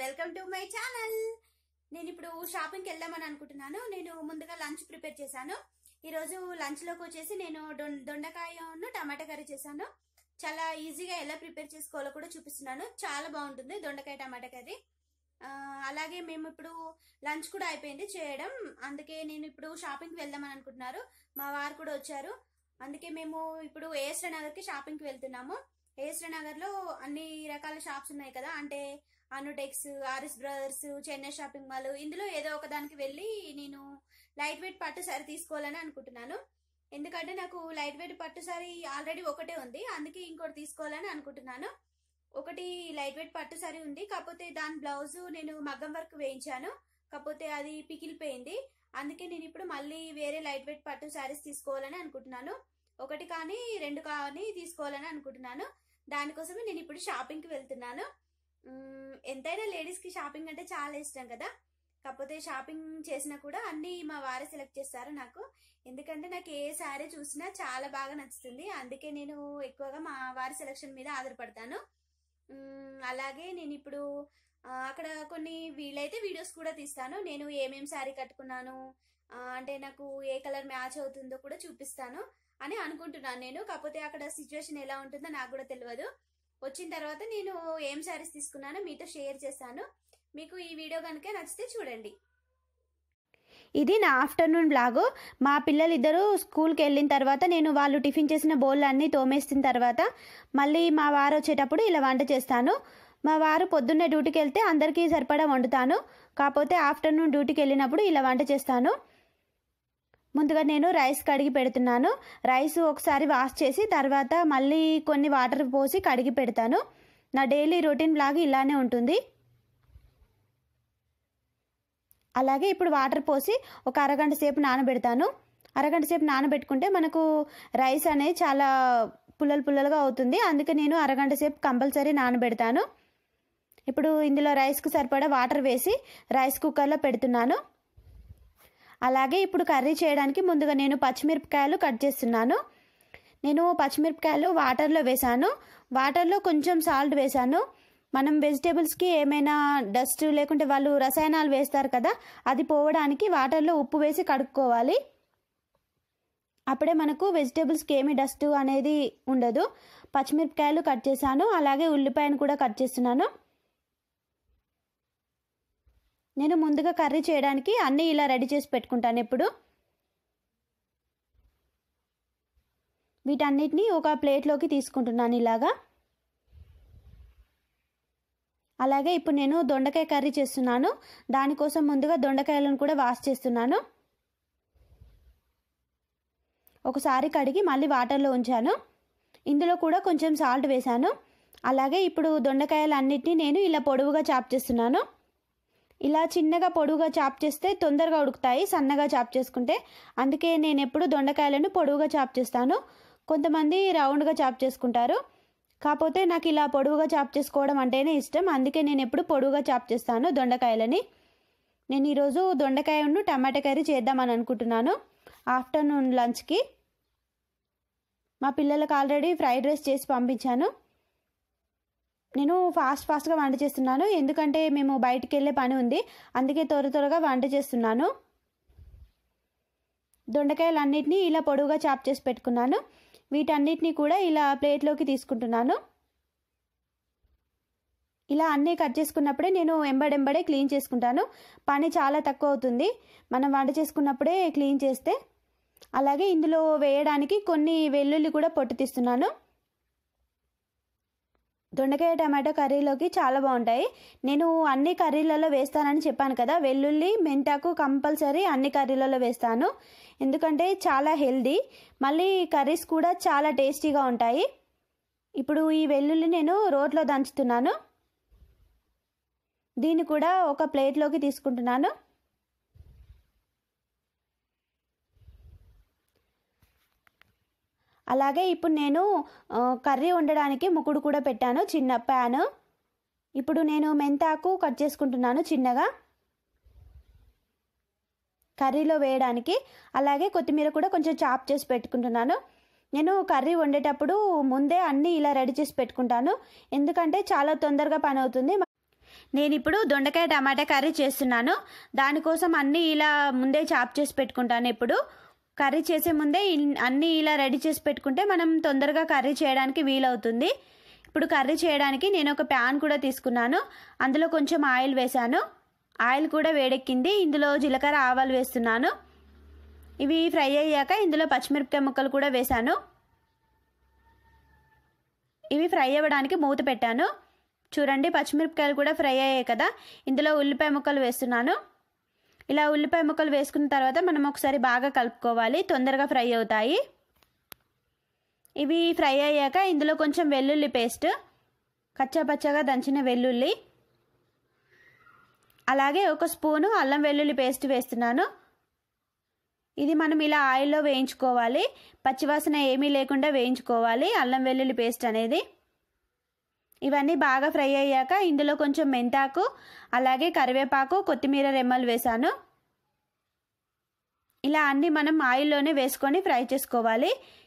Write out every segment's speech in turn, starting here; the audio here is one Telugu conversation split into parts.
వెల్కమ్ టు మై ఛానల్ నేను ఇప్పుడు షాపింగ్కి వెళ్దామని అనుకుంటున్నాను నేను ముందుగా లంచ్ ప్రిపేర్ చేశాను ఈరోజు లంచ్లోకి వచ్చేసి నేను దొం- దొండకాయను టమాటా కర్రీ చేశాను చాలా ఈజీగా ఎలా ప్రిపేర్ చేసుకోవాలో కూడా చూపిస్తున్నాను చాలా బాగుంటుంది దొండకాయ టమాటా కర్రీ ఆ, అలాగే మేము ఇప్పుడు లంచ్ కూడా అయిపోయింది చేయడం అందుకే నేను ఇప్పుడు షాపింగ్కి వెళ్దామని అనుకుంటున్నారు మా వారు కూడా వచ్చారు అందుకే మేము ఇప్పుడు ఏఎస్ఆర్ నగర్కి షాపింగ్కి వెళ్తున్నాము ఏఎస్ఆర్ నగర్లో అన్ని రకాల షాప్స్ ఉన్నాయి కదా అంటే Anutex RS brothers Chennai shopping mall ఇందులో ఏదో ఒక దానికి వెళ్ళి నేను లైట్ వెయిట్ పట్టు సారీ తీసుకోవాలని అనుకుంటున్నాను ఎందుకంటే నాకు లైట్ వెయిట్ పట్టు సారీ ఆల్రెడీ ఒకటే ఉంది అందుకే ఇంకోటి తీసుకోవాలని అనుకుంటున్నాను ఒకటి లైట్ వెయిట్ పట్టు సారీ ఉంది కాకపోతే దాని బ్లౌజ్ నేను మగ్గం వర్క్ వేయించాను కాకపోతే అది పికిలిపోయింది అందుకే నేను ఇప్పుడు మళ్ళీ వేరే లైట్ వెయిట్ పట్టు శారీస్ తీసుకోవాలని అనుకుంటున్నాను ఒకటి కానీ రెండు కానీ తీసుకోవాలని అనుకుంటున్నాను దానికోసమే నేను ఇప్పుడు షాపింగ్కి వెళ్తున్నాను మ్మ్, ఎంతైనా లేడీస్కి షాపింగ్ అంటే చాలా ఇష్టం కదా కాకపోతే షాపింగ్ చేసినా కూడా అన్నీ మా వారే సెలెక్ట్ చేస్తారు నాకు ఎందుకంటే నాకు ఏ శారీ చూసినా చాలా బాగా నచ్చుతుంది అందుకే నేను ఎక్కువగా మా వారి సెలెక్షన్ మీద ఆధారపడతాను మ్మ్, అలాగే నేను ఇప్పుడు ఆ, అక్కడ కొన్ని వీలైతే వీడియోస్ కూడా తీస్తాను నేను ఏమేం శారీ కట్టుకున్నాను ఆ, అంటే నాకు ఏ కలర్ మ్యాచ్ అవుతుందో కూడా చూపిస్తాను అని అనుకుంటున్నాను నేను కాకపోతే అక్కడ సిచ్యువేషన్ ఎలా ఉంటుందో నాకు కూడా తెలియదు వచ్చిన తర్వాత నేను ఏం శారీస్ తీసుకున్నానో మీతో షేర్ చేస్తాను మీకు ఈ వీడియో కనుక నచ్చితే చూడండి ఇది నా ఆఫ్టర్నూన్ బ్లాగు మా పిల్లలు ఇద్దరు స్కూల్కి వెళ్ళిన తర్వాత నేను వాళ్ళు టిఫిన్ చేసిన బౌల్ అన్నీ తోమేసిన తర్వాత మళ్ళీ మా వారు వచ్చేటప్పుడు ఇలా వంట చేస్తాను మా వారు పొద్దున్నే డ్యూటీకి వెళ్తే అందరికీ సరిపడా వండుతాను కాకపోతే ఆఫ్టర్నూన్ డ్యూటీకి వెళ్ళినప్పుడు ఇలా వంట చేస్తాను ముందుగా నేను రైస్ కడిగి పెడుతున్నాను రైస్ ఒకసారి వాష్ చేసి తర్వాత మళ్ళీ కొన్ని వాటర్ పోసి కడిగి పెడతాను నా డైలీ రొటీన్ బ్లాగ్ ఇలానే ఉంటుంది అలాగే ఇప్పుడు వాటర్ పోసి ఒక అరగంట సేపు నానబెడతాను అరగంట సేపు నానబెట్టుకుంటే మనకు రైస్ అనేది చాలా పుల్లలు పుల్లలుగా అవుతుంది అందుకే నేను అరగంట సేపు కంపల్సరీ నానబెడతాను ఇప్పుడు ఇందులో రైస్కి సరిపడా వాటర్ వేసి రైస్ కుక్కర్లో పెడుతున్నాను అలాగే ఇప్పుడు కర్రీ చేయడానికి ముందుగా నేను పచ్చిమిరపకాయలు కట్ చేస్తున్నాను నేను పచ్చిమిరపకాయలు వాటర్లో వేసాను వాటర్లో కొంచెం సాల్ట్ వేసాను మనం వెజిటేబుల్స్కి ఏమైనా డస్ట్ లేకుంటే వాళ్ళు రసాయనాలు వేస్తారు కదా అది పోవడానికి వాటర్లో ఉప్పు వేసి కడుక్కోవాలి అప్పుడే మనకు వెజిటేబుల్స్కి ఏమి డస్ట్ అనేది ఉండదు పచ్చిమిరపకాయలు కట్ చేశాను అలాగే ఉల్లిపాయను కూడా కట్ చేస్తున్నాను నేను ముందుగా కర్రీ చేయడానికి అన్నీ ఇలా రెడీ చేసి పెట్టుకుంటాను ఎప్పుడు వీటన్నిటిని ఒక ప్లేట్లోకి తీసుకుంటున్నాను ఇలాగా అలాగే ఇప్పుడు నేను దొండకాయ కర్రీ చేస్తున్నాను దానికోసం ముందుగా దొండకాయలను కూడా వాష్ చేస్తున్నాను ఒకసారి కడిగి మళ్ళీ వాటర్లో ఉంచాను ఇందులో కూడా కొంచెం సాల్ట్ వేశాను అలాగే ఇప్పుడు దొండకాయలు అన్నిటినీ నేను ఇలా పొడవుగా చాప్ చేస్తున్నాను ఇలా చిన్నగా పొడవుగా చాప్ చేస్తే తొందరగా ఉడుకుతాయి సన్నగా చాప్ చేసుకుంటే అందుకే నేను ఎప్పుడు దొండకాయలను పొడవుగా చాప్ చేస్తాను కొంతమంది రౌండ్గా చాప్ చేసుకుంటారు కాకపోతే నాకు ఇలా పొడవుగా చాప్ చేసుకోవడం అంటేనే ఇష్టం అందుకే నేను ఎప్పుడు పొడవుగా చాప్ చేస్తాను దొండకాయలని నేను ఈరోజు దొండకాయను టమాటా కర్రీ చేద్దామని అనుకుంటున్నాను ఆఫ్టర్నూన్ లంచ్కి మా పిల్లలకు ఆల్రెడీ ఫ్రైడ్ రైస్ చేసి పంపించాను నేను ఫాస్ట్ ఫాస్ట్గా వంట చేస్తున్నాను ఎందుకంటే మేము బయటికి వెళ్ళే పని ఉంది అందుకే త్వర త్వరగా వంట చేస్తున్నాను దొండకాయలు అన్నిటినీ ఇలా పొడవుగా చాప్ చేసి పెట్టుకున్నాను వీటన్నిటినీ కూడా ఇలా ప్లేట్లోకి తీసుకుంటున్నాను ఇలా అన్నీ కట్ చేసుకున్నప్పుడే నేను ఎంబడెంబడే క్లీన్ చేసుకుంటాను పని చాలా తక్కువ అవుతుంది మనం వంట చేసుకున్నప్పుడే క్లీన్ చేస్తే అలాగే ఇందులో వేయడానికి కొన్ని వెల్లుల్లి కూడా పొట్టు తీస్తున్నాను దొండకాయ టమాటో కర్రీలోకి చాలా బాగుంటాయి నేను అన్ని కర్రీలలో వేస్తానని చెప్పాను కదా వెల్లుల్లి మెంతాకు కంపల్సరీ అన్ని కర్రీలలో వేస్తాను ఎందుకంటే చాలా హెల్దీ మళ్ళీ కర్రీస్ కూడా చాలా టేస్టీగా ఉంటాయి ఇప్పుడు ఈ వెల్లుల్లి నేను రోట్లో దంచుతున్నాను దీన్ని కూడా ఒక ప్లేట్లోకి తీసుకుంటున్నాను అలాగే ఇప్పుడు నేను ఆ, కర్రీ వండడానికి ముకుడు కూడా పెట్టాను చిన్న ప్యాన్ ఇప్పుడు నేను మెంతాకు కట్ చేసుకుంటున్నాను చిన్నగా కర్రీలో వేయడానికి అలాగే కొత్తిమీర కూడా కొంచెం చాప్ చేసి పెట్టుకుంటున్నాను నేను కర్రీ వండేటప్పుడు ముందే అన్నీ ఇలా రెడీ చేసి పెట్టుకుంటాను ఎందుకంటే చాలా తొందరగా పని అవుతుంది నేను ఇప్పుడు దొండకాయ టమాటా కర్రీ చేస్తున్నాను దానికోసం అన్నీ ఇలా ముందే చాప్ చేసి పెట్టుకుంటాను ఎప్పుడు కర్రీ చేసే ముందే ఇన్- అన్నీ ఇలా రెడీ చేసి పెట్టుకుంటే మనం తొందరగా కర్రీ చేయడానికి వీలవుతుంది ఇప్పుడు కర్రీ చేయడానికి నేను ఒక ప్యాన్ కూడా తీసుకున్నాను అందులో కొంచెం ఆయిల్ వేశాను ఆయిల్ కూడా వేడెక్కింది ఇందులో జీలకర్ర ఆవాలు వేస్తున్నాను ఇవి ఫ్రై అయ్యాక ఇందులో పచ్చిమిరపకాయ ముక్కలు కూడా వేశాను ఇవి ఫ్రై అవ్వడానికి మూత పెట్టాను చూడండి పచ్చిమిరపకాయలు కూడా ఫ్రై అయ్యాయి కదా ఇందులో ఉల్లిపాయ ముక్కలు వేస్తున్నాను ఇలా ఉల్లిపాయ ముక్కలు వేసుకున్న తర్వాత మనం ఒకసారి బాగా కలుపుకోవాలి తొందరగా ఫ్రై అవుతాయి ఇవి ఫ్రై అయ్యాక ఇందులో కొంచెం వెల్లుల్లి పేస్ట్ కచ్చా పచ్చగా దంచిన వెల్లుల్లి అలాగే ఒక స్పూను అల్లం వెల్లుల్లి పేస్ట్ వేస్తున్నాను ఇది మనం ఇలా ఆయిల్లో వేయించుకోవాలి పచ్చివాసన ఏమీ లేకుండా వేయించుకోవాలి అల్లం వెల్లుల్లి పేస్ట్ అనేది ఇవన్నీ బాగా ఫ్రై అయ్యాక ఇందులో కొంచెం మెంతాకు అలాగే కరివేపాకు కొత్తిమీర రెమ్మలు వేసాను ఇలా అన్నీ మనం ఆయిల్లోనే వేసుకొని ఫ్రై చేసుకోవాలి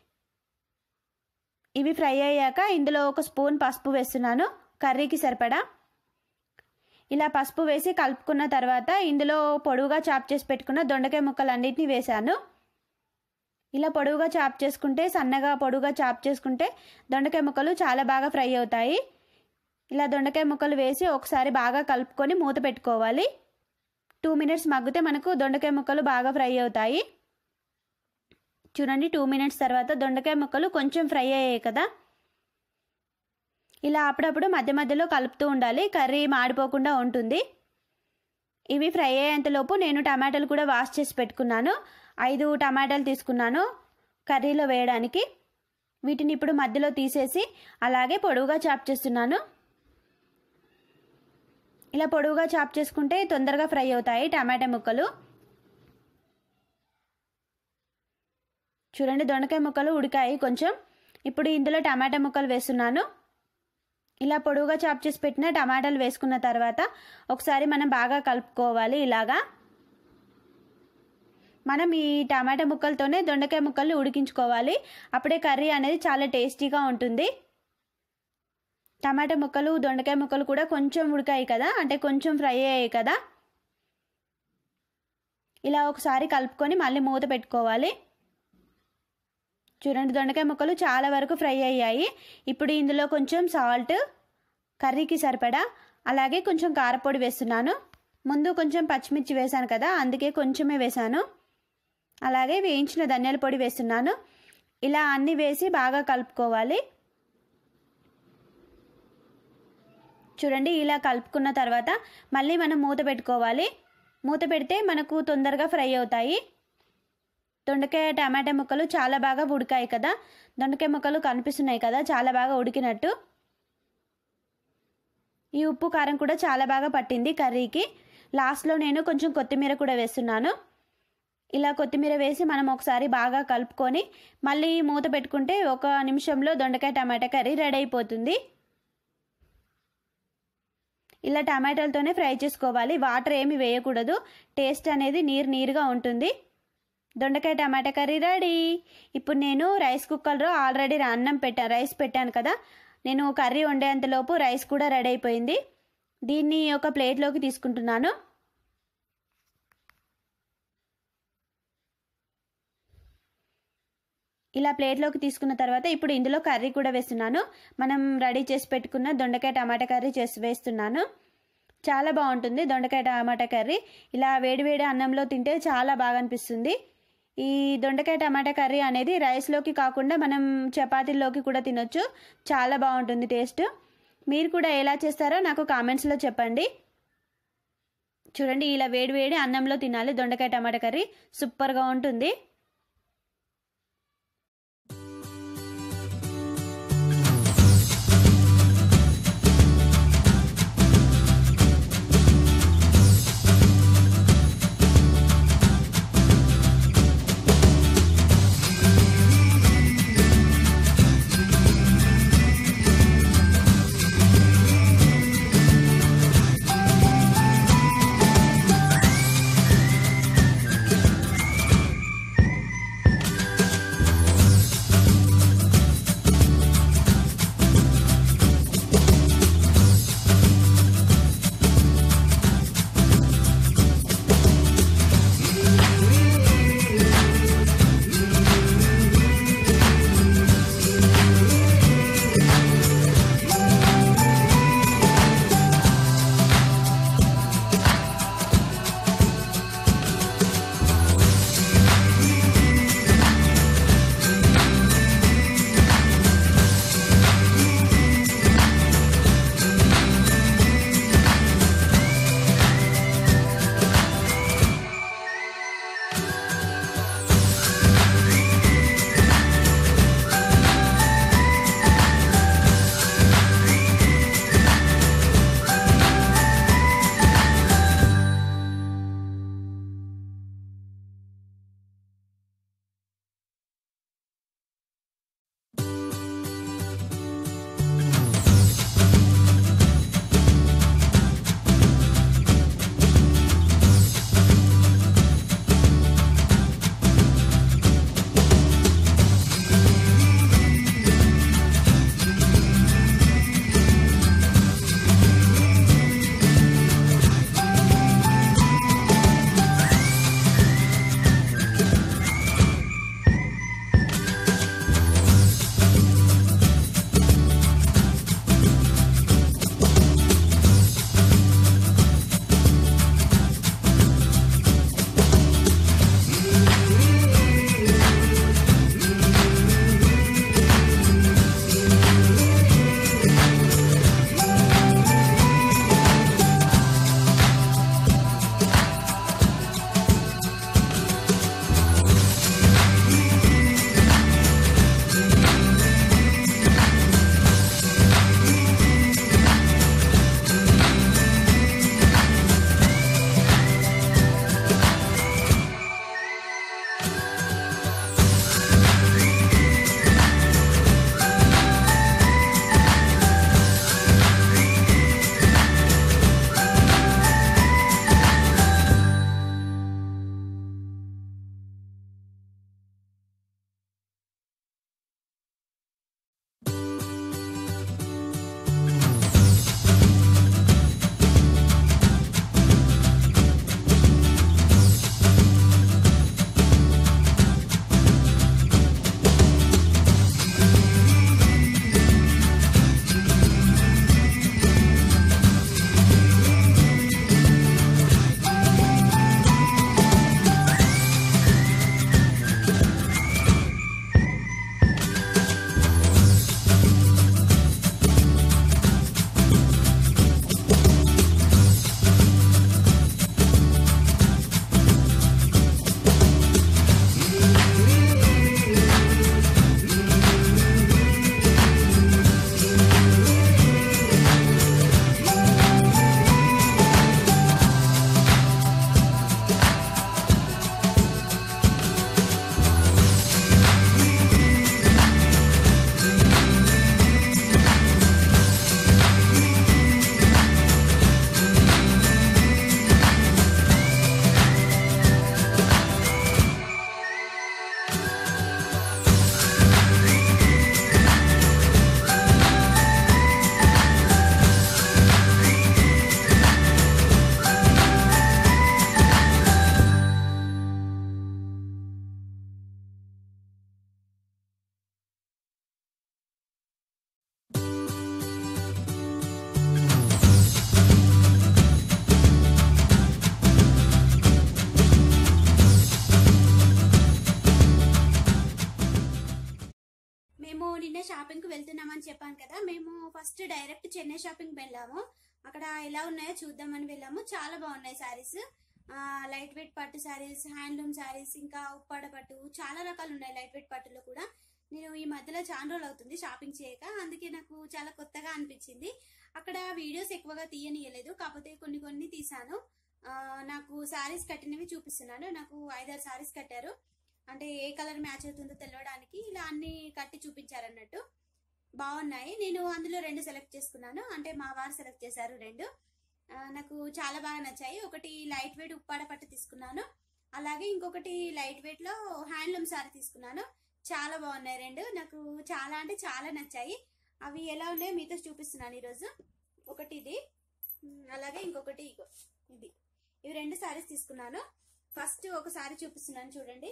ఇవి ఫ్రై అయ్యాక ఇందులో ఒక స్పూన్ పసుపు వేస్తున్నాను కర్రీకి సరిపడా ఇలా పసుపు వేసి కలుపుకున్న తర్వాత ఇందులో పొడవుగా చాప్ చేసి పెట్టుకున్న దొండకాయ ముక్కలన్నిటిని వేశాను ఇలా పొడవుగా చాప్ చేసుకుంటే సన్నగా పొడవుగా చాప్ చేసుకుంటే దొండకాయ ముక్కలు చాలా బాగా ఫ్రై అవుతాయి ఇలా దొండకాయ ముక్కలు వేసి ఒకసారి బాగా కలుపుకొని మూత పెట్టుకోవాలి టూ మినిట్స్ మగ్గితే మనకు దొండకాయ ముక్కలు బాగా ఫ్రై అవుతాయి చూడండి టూ మినిట్స్ తర్వాత దొండకాయ ముక్కలు కొంచెం ఫ్రై అయ్యాయి కదా ఇలా అప్పుడప్పుడు మధ్య మధ్యలో కలుపుతూ ఉండాలి కర్రీ మాడిపోకుండా ఉంటుంది ఇవి ఫ్రై అయ్యేంతలోపు నేను టమాటాలు కూడా వాష్ చేసి పెట్టుకున్నాను ఐదు టమాటాలు తీసుకున్నాను కర్రీలో వేయడానికి వీటిని ఇప్పుడు మధ్యలో తీసేసి అలాగే పొడవుగా చాప్ చేస్తున్నాను ఇలా పొడవుగా చాప్ చేసుకుంటే తొందరగా ఫ్రై అవుతాయి టమాటా ముక్కలు చూడండి దొండకాయ ముక్కలు ఉడికాయి కొంచెం ఇప్పుడు ఇందులో టమాటా ముక్కలు వేస్తున్నాను ఇలా పొడవుగా చాప్ చేసి పెట్టిన టమాటాలు వేసుకున్న తర్వాత ఒకసారి మనం బాగా కలుపుకోవాలి ఇలాగా మనం ఈ టమాటా ముక్కలతోనే దొండకాయ ముక్కలు ఉడికించుకోవాలి అప్పుడే కర్రీ అనేది చాలా టేస్టీగా ఉంటుంది టమాటా ముక్కలు దొండకాయ ముక్కలు కూడా కొంచెం ఉడికాయి కదా అంటే కొంచెం ఫ్రై అయ్యాయి కదా ఇలా ఒకసారి కలుపుకొని మళ్ళీ మూత పెట్టుకోవాలి చూడండి దొండకాయ ముక్కలు చాలా వరకు ఫ్రై అయ్యాయి ఇప్పుడు ఇందులో కొంచెం సాల్ట్ కర్రీకి సరిపడా అలాగే కొంచెం కారపొడి వేస్తున్నాను ముందు కొంచెం పచ్చిమిర్చి వేశాను కదా అందుకే కొంచెమే వేశాను అలాగే వేయించిన ధనియాల పొడి వేస్తున్నాను ఇలా అన్నీ వేసి బాగా కలుపుకోవాలి చూడండి ఇలా కలుపుకున్న తర్వాత మళ్ళీ మనం మూత పెట్టుకోవాలి మూత పెడితే మనకు తొందరగా ఫ్రై అవుతాయి దొండకాయ టమాటా ముక్కలు చాలా బాగా ఉడికాయి కదా దొండకాయ ముక్కలు కనిపిస్తున్నాయి కదా చాలా బాగా ఉడికినట్టు ఈ ఉప్పు కారం కూడా చాలా బాగా పట్టింది కర్రీకి లాస్ట్లో నేను కొంచెం కొత్తిమీర కూడా వేస్తున్నాను ఇలా కొత్తిమీర వేసి మనం ఒకసారి బాగా కలుపుకొని మళ్ళీ మూత పెట్టుకుంటే ఒక నిమిషంలో దొండకాయ టమాటా కర్రీ రెడీ అయిపోతుంది ఇలా టమాటాలతోనే ఫ్రై చేసుకోవాలి వాటర్ ఏమి వేయకూడదు టేస్ట్ అనేది నీరు నీరుగా ఉంటుంది దొండకాయ టమాటా కర్రీ రెడీ ఇప్పుడు నేను రైస్ కుక్కర్లో ఆల్రెడీ అన్నం పెట్టాను రైస్ పెట్టాను కదా నేను కర్రీ వండేంతలోపు రైస్ కూడా రెడీ అయిపోయింది దీన్ని ఒక ప్లేట్లోకి తీసుకుంటున్నాను ఇలా ప్లేట్లోకి తీసుకున్న తర్వాత ఇప్పుడు ఇందులో కర్రీ కూడా వేస్తున్నాను మనం రెడీ చేసి పెట్టుకున్న దొండకాయ టమాటా కర్రీ చేసి వేస్తున్నాను చాలా బాగుంటుంది దొండకాయ టమాటా కర్రీ ఇలా వేడివేడి అన్నంలో తింటే చాలా బాగా అనిపిస్తుంది ఈ దొండకాయ టమాటా కర్రీ అనేది రైస్లోకి కాకుండా మనం చపాతీల్లోకి కూడా తినొచ్చు చాలా బాగుంటుంది టేస్ట్ మీరు కూడా ఎలా చేస్తారో నాకు కామెంట్స్లో చెప్పండి చూడండి ఇలా వేడి వేడి అన్నంలో తినాలి దొండకాయ టమాటా కర్రీ సూపర్గా ఉంటుంది చెప్పాను కదా మేము ఫస్ట్ డైరెక్ట్ చెన్నై షాపింగ్ వెళ్ళాము అక్కడ ఎలా ఉన్నాయో చూద్దామని వెళ్ళాము చాలా బాగున్నాయి శారీస్ లైట్ వెయిట్ పట్టు శారీస్ హ్యాండ్లూమ్ శారీస్ ఇంకా ఉప్పాడ పట్టు చాలా రకాలు ఉన్నాయి లైట్ వెయిట్ పట్టులో కూడా నేను ఈ మధ్యలో చాలా రోజులు అవుతుంది షాపింగ్ చేయక అందుకే నాకు చాలా కొత్తగా అనిపించింది అక్కడ వీడియోస్ ఎక్కువగా తీయనియలేదు కాకపోతే కొన్ని కొన్ని తీసాను ఆ, నాకు శారీస్ కట్టినవి చూపిస్తున్నాను నాకు ఐదారు శారీస్ కట్టారు అంటే ఏ కలర్ మ్యాచ్ అవుతుందో తెలియడానికి ఇలా అన్ని కట్టి చూపించారు అన్నట్టు బాగున్నాయి నేను అందులో రెండు సెలెక్ట్ చేసుకున్నాను అంటే మా వారు సెలెక్ట్ చేశారు రెండు ఆ, నాకు చాలా బాగా నచ్చాయి ఒకటి లైట్ వెయిట్ ఉప్పాడ పట్టు తీసుకున్నాను అలాగే ఇంకొకటి లైట్ వెయిట్ లో హ్యాండ్లూమ్ సారీ తీసుకున్నాను చాలా బాగున్నాయి రెండు నాకు చాలా అంటే చాలా నచ్చాయి అవి ఎలా ఉన్నాయో మీతో చూపిస్తున్నాను ఈరోజు ఒకటి ఇది ఉమ్, అలాగే ఇంకొకటి ఇగో ఇది ఇవి రెండు సారీస్ తీసుకున్నాను ఫస్ట్ ఒక సారీ చూపిస్తున్నాను చూడండి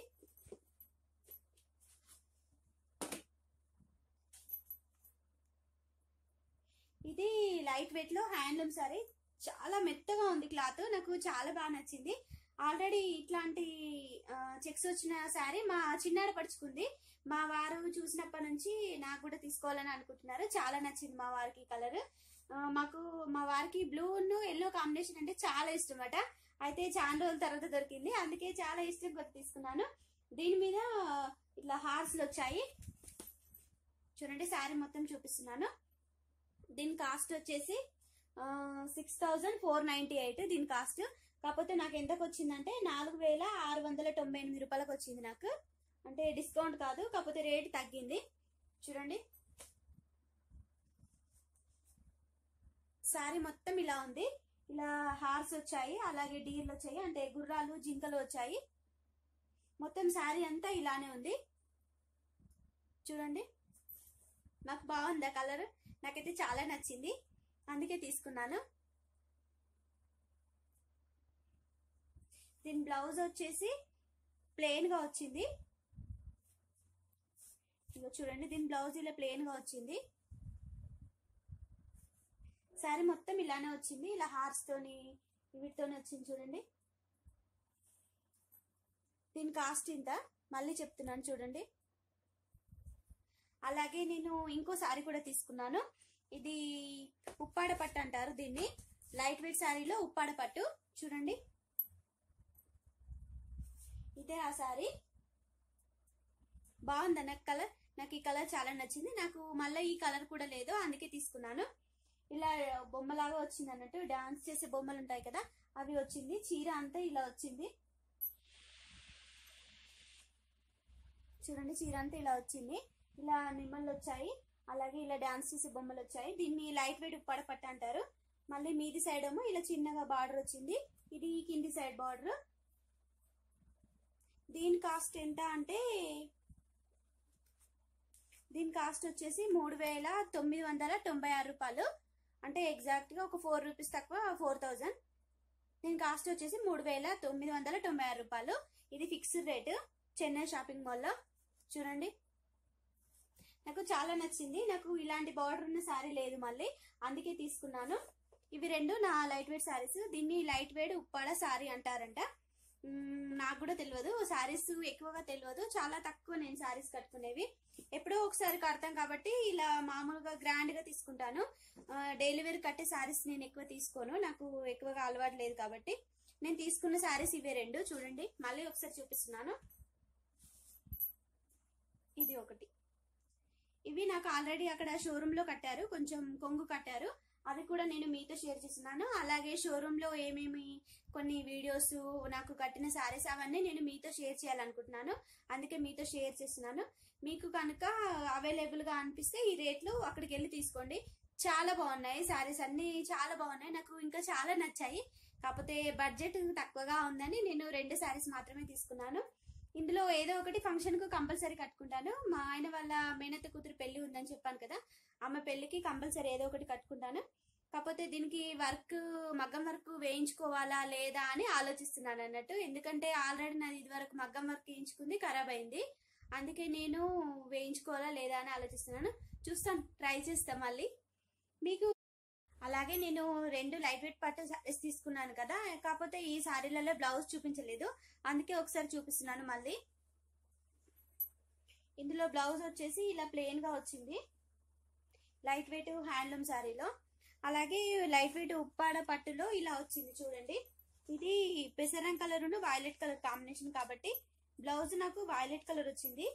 ఇది లైట్ వెయిట్ లో హ్యాండ్లూమ్ సారీ చాలా మెత్తగా ఉంది క్లాత్ నాకు చాలా బాగా నచ్చింది ఆల్రెడీ ఇట్లాంటి చెక్స్ వచ్చిన శారీ మా చిన్నాడ పడుచుకుంది మా వారు చూసినప్పటి నుంచి నాకు కూడా తీసుకోవాలని అనుకుంటున్నారు చాలా నచ్చింది మా వారికి కలర్ మాకు మా వారికి బ్లూ ఎల్లో కాంబినేషన్ అంటే చాలా ఇష్టం అట అయితే చాలా రోజుల తర్వాత దొరికింది అందుకే చాలా ఇష్టం కొద్ది తీసుకున్నాను దీని మీద ఇట్లా హార్స్లు వచ్చాయి చూడండి శారీ మొత్తం చూపిస్తున్నాను దీని కాస్ట్ వచ్చేసి six thousand four ninety eight దీని కాస్ట్ కాకపోతే నాకు ఎంతకు వచ్చిందంటే నాలుగు వేల ఆరు వందల తొంభై ఎనిమిది రూపాయలకు వచ్చింది నాకు అంటే డిస్కౌంట్ కాదు కాకపోతే రేట్ తగ్గింది చూడండి శారీ మొత్తం ఇలా ఉంది ఇలా హార్స్ వచ్చాయి అలాగే డీర్లు వచ్చాయి అంటే గుర్రాలు జింకలు వచ్చాయి మొత్తం శారీ అంతా ఇలానే ఉంది చూడండి నాకు బాగుంది ఆ కలర్ నాకైతే చాలా నచ్చింది అందుకే తీసుకున్నాను దీని బ్లౌజ్ వచ్చేసి ప్లెయిన్ గా వచ్చింది ఇగో చూడండి దీని బ్లౌజ్ ఇలా ప్లెయిన్ గా వచ్చింది శారీ మొత్తం ఇలానే వచ్చింది ఇలా హార్స్ తోని వీటితోని వచ్చింది చూడండి దీని కాస్ట్ ఇంత మళ్ళీ చెప్తున్నాను చూడండి అలాగే నేను ఇంకో శారీ కూడా తీసుకున్నాను ఇది ఉప్పాడ పట్టు అంటారు దీన్ని లైట్ వెయిట్ శారీలో ఉప్పాడ పట్టు చూడండి ఇదే ఆ శారీ బాగుంది నాకు కలర్ నాకు ఈ కలర్ చాలా నచ్చింది నాకు మళ్ళీ ఈ కలర్ కూడా లేదు అందుకే తీసుకున్నాను ఇలా బొమ్మలాగా వచ్చింది అన్నట్టు డాన్స్ చేసే బొమ్మలు ఉంటాయి కదా అవి వచ్చింది చీర అంతా ఇలా వచ్చింది చూడండి చీర అంతా ఇలా వచ్చింది ఇలా నిమ్మలు వచ్చాయి అలాగే ఇలా డాన్స్ చేసే బొమ్మలు వచ్చాయి దీన్ని లైట్ వెయిట్ ఉప్పాడ పట్టు అంటారు మళ్ళీ మీది సైడ్ ఏమో ఇలా చిన్నగా బార్డర్ వచ్చింది ఇది కింది సైడ్ బార్డర్ దీని కాస్ట్ ఎంత అంటే దీని కాస్ట్ వచ్చేసి మూడు వేల తొమ్మిది వందల తొంభై ఆరు రూపాయలు అంటే ఎగ్జాక్ట్ గా ఒక ఫోర్ రూపీస్ తక్కువ ఫోర్ థౌజండ్ దీని కాస్ట్ వచ్చేసి మూడు వేల తొమ్మిది వందల తొంభై ఆరు రూపాయలు ఇది ఫిక్స్డ్ రేటు చెన్నై షాపింగ్ మాల్లో చూడండి నాకు చాలా నచ్చింది నాకు ఇలాంటి బార్డర్ ఉన్న శారీ లేదు మళ్ళీ అందుకే తీసుకున్నాను ఇవి రెండు నా లైట్ వెయిట్ శారీస్ దీన్ని లైట్ వెయిట్ ఉప్పాడ శారీ అంటారంట మ్మ్, నాకు కూడా తెలియదు శారీస్ ఎక్కువగా తెలియదు చాలా తక్కువ నేను శారీస్ కట్టుకునేవి ఎప్పుడో ఒకసారి కడతాం కాబట్టి ఇలా మామూలుగా గ్రాండ్ గా తీసుకుంటాను డైలీ వేర్ కట్టే శారీస్ నేను ఎక్కువ తీసుకోను నాకు ఎక్కువగా అలవాటు లేదు కాబట్టి నేను తీసుకున్న శారీస్ ఇవే రెండు చూడండి మళ్ళీ ఒకసారి చూపిస్తున్నాను ఇది ఒకటి ఇవి నాకు ఆల్రెడీ అక్కడ షోరూమ్ లో కట్టారు కొంచెం కొంగు కట్టారు అది కూడా నేను మీతో షేర్ చేస్తున్నాను అలాగే షోరూమ్ లో ఏమేమి కొన్ని వీడియోస్ నాకు కట్టిన శారీస్ అవన్నీ నేను మీతో షేర్ చేయాలనుకుంటున్నాను అందుకే మీతో షేర్ చేస్తున్నాను మీకు కనుక అవైలబుల్ గా అనిపిస్తే ఈ రేట్లు అక్కడికి వెళ్ళి తీసుకోండి చాలా బాగున్నాయి శారీస్ అన్ని చాలా బాగున్నాయి నాకు ఇంకా చాలా నచ్చాయి కాకపోతే బడ్జెట్ తక్కువగా ఉందని నేను రెండు శారీస్ మాత్రమే తీసుకున్నాను ఇందులో ఏదో ఒకటి ఫంక్షన్ కు కంపల్సరీ కట్టుకుంటాను మా ఆయన వాళ్ళ మేనత్త కూతురు పెళ్లి ఉందని చెప్పాను కదా ఆమె పెళ్లికి కంపల్సరీ ఏదో ఒకటి కట్టుకుంటాను కాకపోతే దీనికి వర్క్ మగ్గం వర్క్ వేయించుకోవాలా లేదా అని ఆలోచిస్తున్నాను అన్నట్టు ఎందుకంటే ఆల్రెడీ నాది ఇది వరకు మగ్గం వర్క్ వేయించుకుంది ఖరాబ్ అయింది అందుకే నేను వేయించుకోవాలా లేదా అని ఆలోచిస్తున్నాను చూస్తాను ట్రై చేస్తా మళ్ళీ మీకు అలాగే నేను రెండు లైట్ వెయిట్ పట్టు సారీస్ తీసుకున్నాను కదా కాకపోతే ఈ సారీలలో బ్లౌజ్ చూపించలేదు అందుకే ఒకసారి చూపిస్తున్నాను మళ్ళీ ఇందులో బ్లౌజ్ వచ్చేసి ఇలా ప్లెయిన్ గా వచ్చింది లైట్ వెయిట్ హ్యాండ్లూమ్ శారీలో అలాగే లైట్ వెయిట్ ఉప్పాడ పట్టులో ఇలా వచ్చింది చూడండి ఇది పెసరం కలర్ వైలెట్ కలర్ కాంబినేషన్ కాబట్టి బ్లౌజ్ నాకు వైలెట్ కలర్ వచ్చింది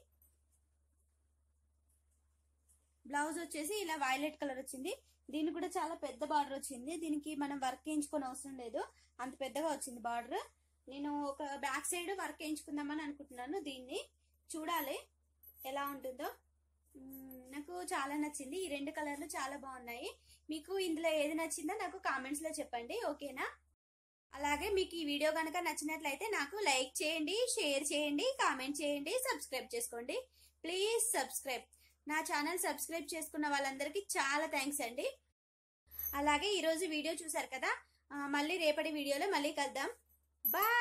బ్లౌజ్ వచ్చేసి ఇలా వైలెట్ కలర్ వచ్చింది దీనికి కూడా చాలా పెద్ద బార్డర్ వచ్చింది దీనికి మనం వర్క్ వేయించుకొని అవసరం లేదు అంత పెద్దగా వచ్చింది బార్డర్ నేను ఒక బ్యాక్ సైడ్ వర్క్ వేయించుకుందామని అనుకుంటున్నాను దీన్ని చూడాలి ఎలా ఉంటుందో మ్మ్, నాకు చాలా నచ్చింది ఈ రెండు కలర్లు చాలా బాగున్నాయి మీకు ఇందులో ఏది నచ్చిందో నాకు కామెంట్స్ లో చెప్పండి ఓకేనా అలాగే మీకు ఈ వీడియో కనుక నచ్చినట్లయితే నాకు లైక్ చేయండి షేర్ చేయండి కామెంట్ చేయండి సబ్స్క్రైబ్ చేసుకోండి ప్లీజ్ సబ్స్క్రైబ్ నా ఛానల్ సబ్స్క్రైబ్ చేసుకున్న వాళ్ళందరికీ చాలా థ్యాంక్స్ అండి అలాగే ఈరోజు వీడియో చూసారు కదా ఆ, మళ్ళీ రేపటి వీడియోలో మళ్ళీ కలుద్దాం బాయ్